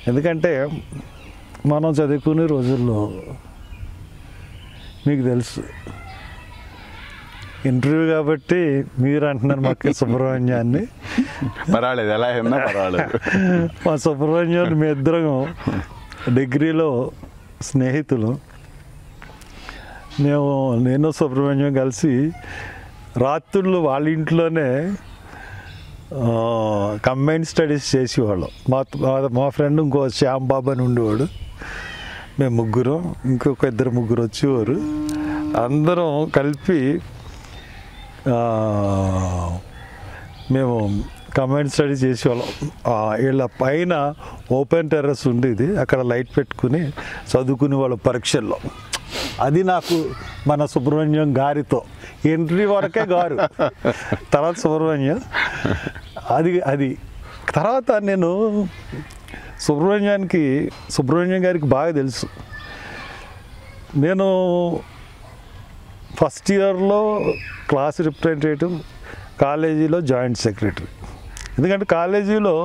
ఎందుకంటే మనం చదువుకునే రోజుల్లో మీకు తెలుసు ఇంటర్వ్యూ కాబట్టి మీరు అంటున్నారు మాకు సుబ్రహ్మణ్యాన్ని పర్వాలేదు ఎలా అయినా పర్వాలేదు మా సుబ్రహ్మణ్యం మీ ఇద్దరం డిగ్రీలో స్నేహితులు మేము నేను సుబ్రహ్మణ్యం కలిసి రాత్రుళ్ళు వాళ్ళ ఇంట్లోనే కంబైన్ స్టడీస్ చేసేవాళ్ళం మా మా- మా ఫ్రెండ్ ఇంకో శ్యామ్ బాబు అని ఉండేవాడు మేము ముగ్గురం ఇంకొక ఇద్దరు ముగ్గురు వచ్చేవారు అందరం కలిపి ఆ, మేము కంబైన్ స్టడీ చేసేవాళ్ళం ఆ, వీళ్ళ పైన ఓపెన్ టెర్రస్ ఉండేది అక్కడ లైట్ పెట్టుకుని చదువుకునే వాళ్ళ పరీక్షల్లో అది నాకు మన సుబ్రహ్మణ్యం గారితో ఎంట్రీ వరకే గారు తర్వాత సుబ్రహ్మణ్యం అది అది తర్వాత నేను సుబ్రహ్మణ్యానికి సుబ్రహ్మణ్యం గారికి బాగా తెలుసు నేను ఫస్ట్ ఇయర్లో క్లాస్ రిప్రజెంటేటివ్ కాలేజీలో జాయింట్ సెక్రటరీ ఎందుకంటే కాలేజీలో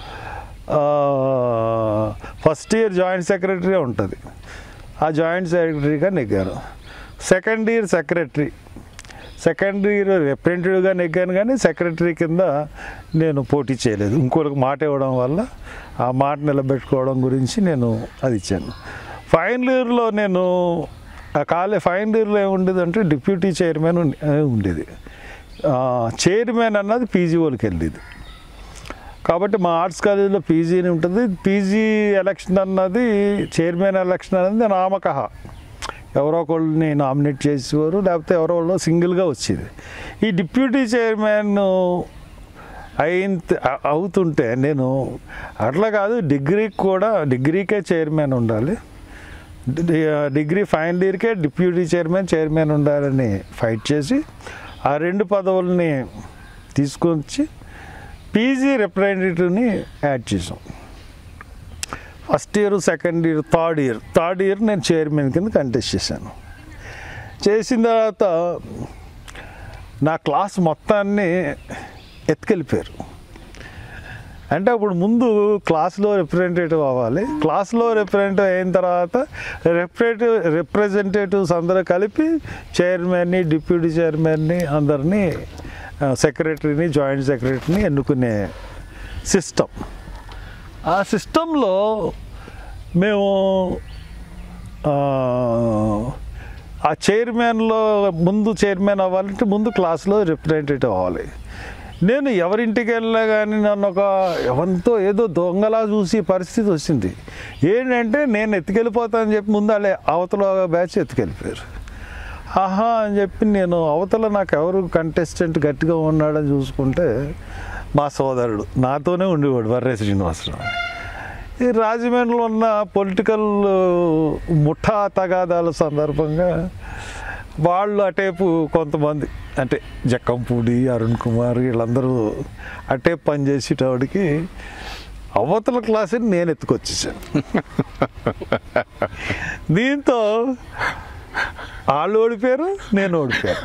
ఫస్ట్ ఇయర్ జాయింట్ సెక్రటరీ ఉంటుంది ఆ జాయింట్ సెక్రటరీగా నెగ్గాను second year secretary second year రిప్రజెంటేటివ్గా నెగ్గాను కానీ సెక్రటరీ కింద నేను పోటీ చేయలేదు ఇంకోరికి మాట ఇవ్వడం వల్ల ఆ మాట నిలబెట్టుకోవడం గురించి నేను అది ఇచ్చాను ఫైనల్ ఇయర్లో నేను ఆ కాలే ఫైనల్ ఇయర్లో ఏముండేదంటే డిప్యూటీ చైర్మన్ ఉండే- ఉండేది ఆ, చైర్మన్ అన్నది పీజీ వాళ్ళకి వెళ్ళేది కాబట్టి మా ఆర్ట్స్ కాలేజీలో పీజీ అని ఉంటుంది పీజీ ఎలక్షన్ అన్నది చైర్మన్ ఎలక్షన్ అనేది నామకహ ఎవరో ఒకళ్ళని నామినేట్ చేసేవారు లేకపోతే ఎవరో వాళ్ళు సింగిల్గా వచ్చేది ఈ డిప్యూటీ చైర్మన్ అయిన అవుతుంటే నేను అట్లా కాదు డిగ్రీకి కూడా డిగ్రీకే చైర్మన్ ఉండాలి డి- డిగ్రీ ఫైనల్ ఇయర్కే డిప్యూటీ చైర్మన్ చైర్మన్ ఉండాలని ఫైట్ చేసి ఆ రెండు పదవుల్ని తీసుకొచ్చి పీజీ రిప్రజెంటేటివ్ని యాడ్ చేసాం first year second year third year third year నేను చైర్మన్ కింద కంటెస్ట్ చేశాను చేసిన తర్వాత నా క్లాస్ మొత్తాన్ని ఎత్తుకెళ్ళిపోయారు అంటే అప్పుడు ముందు క్లాస్లో రిప్రజెంటేటివ్ అవ్వాలి క్లాస్లో రిప్రజెంటేటివ్ అయిన తర్వాత రిప్రజెంటేటివ్ రిప్రజెంటేటివ్స్ అందరూ కలిపి చైర్మన్ని డిప్యూటీ చైర్మన్ని అందరినీ సెక్రటరీని జాయింట్ సెక్రటరీని ఎన్నుకునే సిస్టమ్ ఆ సిస్టంలో మేము ఆ, ఆ చైర్మన్లో ముందు చైర్మన్ అవ్వాలంటే ముందు క్లాస్లో రిప్రజెంటేటివ్ అవ్వాలి నేను ఎవరింటికి వెళ్ళినా కానీ నన్ను ఒక ఎవరితో ఏదో దొంగలా చూసి పరిస్థితి వచ్చింది ఏంటంటే నేను ఎత్తుకెళ్ళిపోతానని చెప్పి ముందు వాళ్ళే అవతల బ్యాచ్ ఎత్తుకెళ్ళిపోయారు ఆహా అని చెప్పి నేను అవతల నాకు ఎవరు కంటెస్టెంట్ గట్టిగా ఉన్నాడని చూసుకుంటే మా సోదరుడు నాతోనే ఉండేవాడు వర్రే శ్రీనివాసరావు ఈ రాజమండ్రిలో ఉన్న పొలిటికల్ ముఠా తగాదాల సందర్భంగా వాళ్ళు అటేపు కొంతమంది అంటే జక్కంపూడి అరుణ్ కుమార్ వీళ్ళందరూ అటేపు పనిచేసేటవాడికి అవతల క్లాసుని నేను ఎత్తుకొచ్చేసాను దీంతో వాళ్ళు ఓడిపోయారు నేను ఓడిపోయాను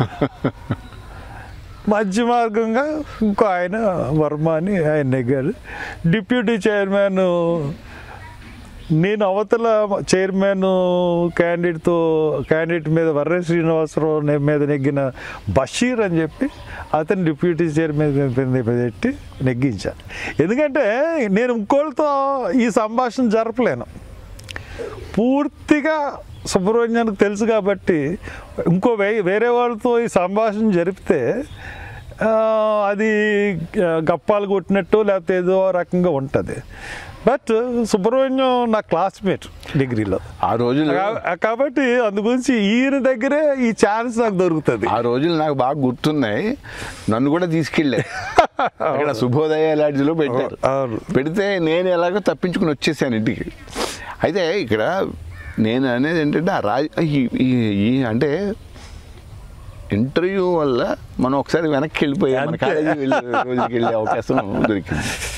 మధ్య మార్గంగా ఇంకో ఆయన వర్మ అని ఆయన నెగ్గాడు డిప్యూటీ చైర్మన్ నేను అవతల చైర్మన్ క్యాండిడేట్తో క్యాండిడేట్ మీద వర్రే శ్రీనివాసరావు నే- మీద నెగ్గిన బషీర్ అని చెప్పి అతను డిప్యూటీ చైర్మన్ మీద పెట్టి నెగ్గించాను ఎందుకంటే నేను ఇంకోళ్ళతో ఈ సంభాషణ జరపలేను పూర్తిగా సుబ్రహ్మణ్యానికి తెలుసు కాబట్టి ఇంకో వే- వేరే వాళ్ళతో ఈ సంభాషణ జరిపితే ఆ, అది ఆ, గప్పాలు కొట్టినట్టు లేకపోతే ఏదో రకంగా ఉంటుంది బట్ సుబ్రహ్మణ్యం నా క్లాస్మేట్ డిగ్రీలో ఆ రోజులు కా- కాబట్టి అందు గురించి ఈయన దగ్గరే ఈ ఛాన్స్ నాకు దొరుకుతుంది ఆ రోజులు నాకు బాగా గుర్తున్నాయి నన్ను కూడా తీసుకెళ్ళారు అక్కడ శుభోదయ లాడ్జిలో పెట్టారు అవును. పెడితే నేను ఎలాగో తప్పించుకుని వచ్చేసాను ఇంటికి అయితే ఇక్కడ నేను అనేది ఏంటంటే ఆ రాజ్ ఈ- ఈ- ఈ అంటే ఇంటర్వ్యూ వల్ల మనం ఒకసారి వెనక్కి వెళ్ళిపోయాం మన అంతే. కాలేజీ వెళ్ళే రోజుకి వెళ్ళే అవకాశం దొరికింది